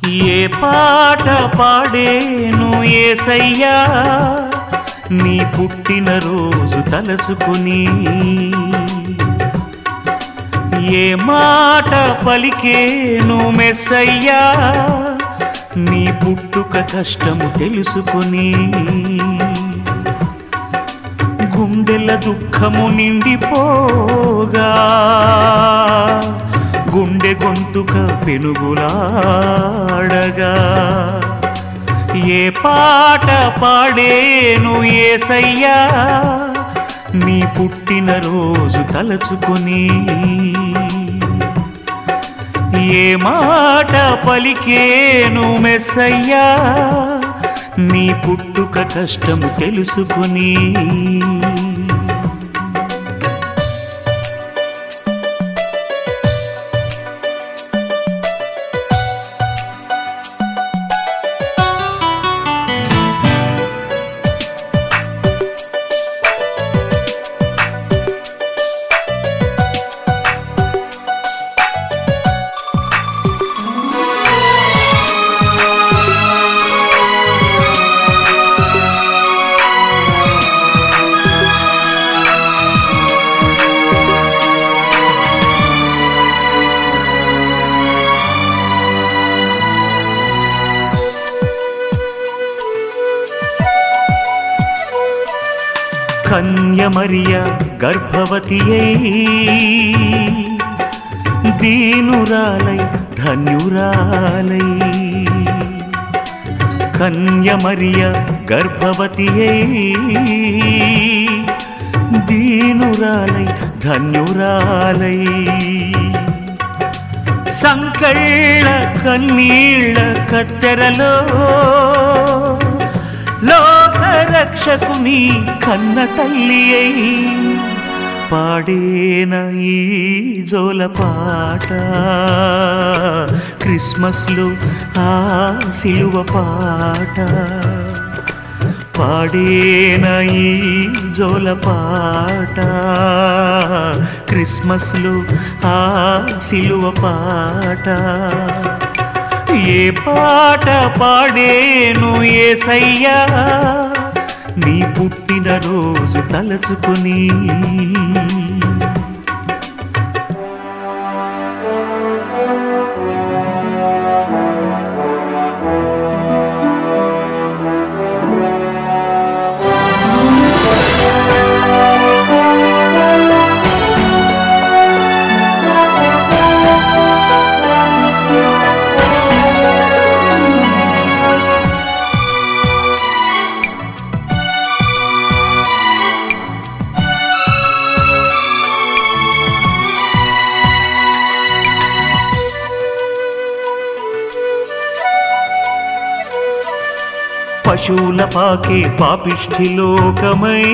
ఏ పాట పాడేను ఏసయ్యా నీ పుట్టిన రోజు తలచుకుని ఏ మాట పలికేను మెస్సయ్యా నీ పుట్టుక కష్టము తెలుసుకుని గుండెల దుఃఖము నిండిపోగా గుండె గొంతుక పెనుగులాడగా ఏ పాట పాడేను ఏసయ్యా నీ పుట్టిన రోజు తలచుకుని ఏ మాట పలికేను మెస్సయ్యా నీ పుట్టుక కష్టము తెలుసుకుని కన్యమరియ గర్భవతి దీనురాలై ధన్యురాలై కన్యమరియ గర్భవతి దీనురాలై ధన్యురాలై సంకళ్ళ కన్నీళ్ళ కత్తెరలో లోకరక్షకుని కన్న తల్లి అయి పాడేన ఈ జోల పాట క్రిస్మస్లో ఆ సిలువ పాట పాడేన ఈ జోల పాట క్రిస్మస్లో ఆ సిలువ పాట ఏ పాట పాడేను ఏసయ్యా నీ పుట్టిన రోజు తలచుకుని పశువుల పాకే పాపిష్ఠి లోకమై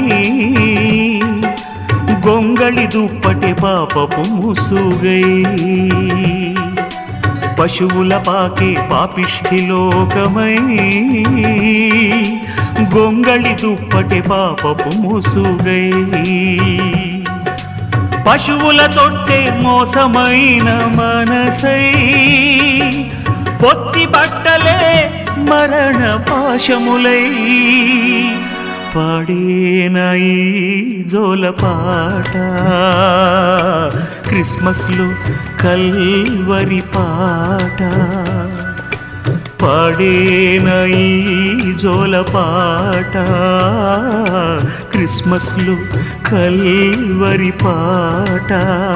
గొంగళి దుప్పటి పాపపు ముసుగై పశువుల పాకే పాపిష్ఠి లోకమై గొంగళి దుప్పటి పాపపు ముసుగై పశువుల తొట్టే మోసమైన మనసై పొత్తి బట్టలే మరణ పాశములై పాడేనాయి జోల పాట క్రిస్మస్లో కల్వరి పాట పాడేనాయి జోల పాట క్రిస్మస్లో కల్వరి పాట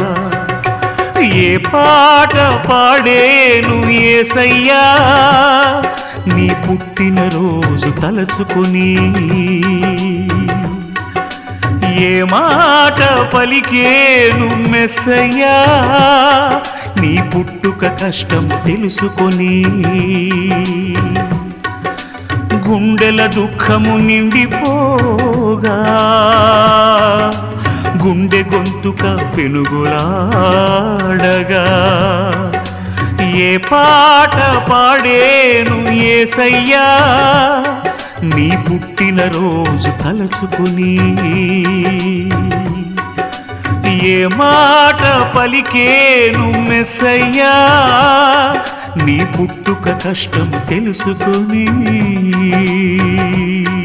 ఏ పాట పాడేను ఏసయ్యా నీ పుట్టిన రోజు తలచుకుని ఏ మాట పలికేను మెస్సయ్యా నీ పుట్టుక కష్టం తెలుసుకొని గుండెల దుఃఖము నిండిపోగా గుండె గొంతుక పెనుగులాడగా ఏ పాట పాడేను ఏసయ్యా నీ పుట్టిన రోజు తలచుకుని ఏ మాట పలికేను మెస్సయ్యా నీ పుట్టుక కష్టం తెలుసుకుని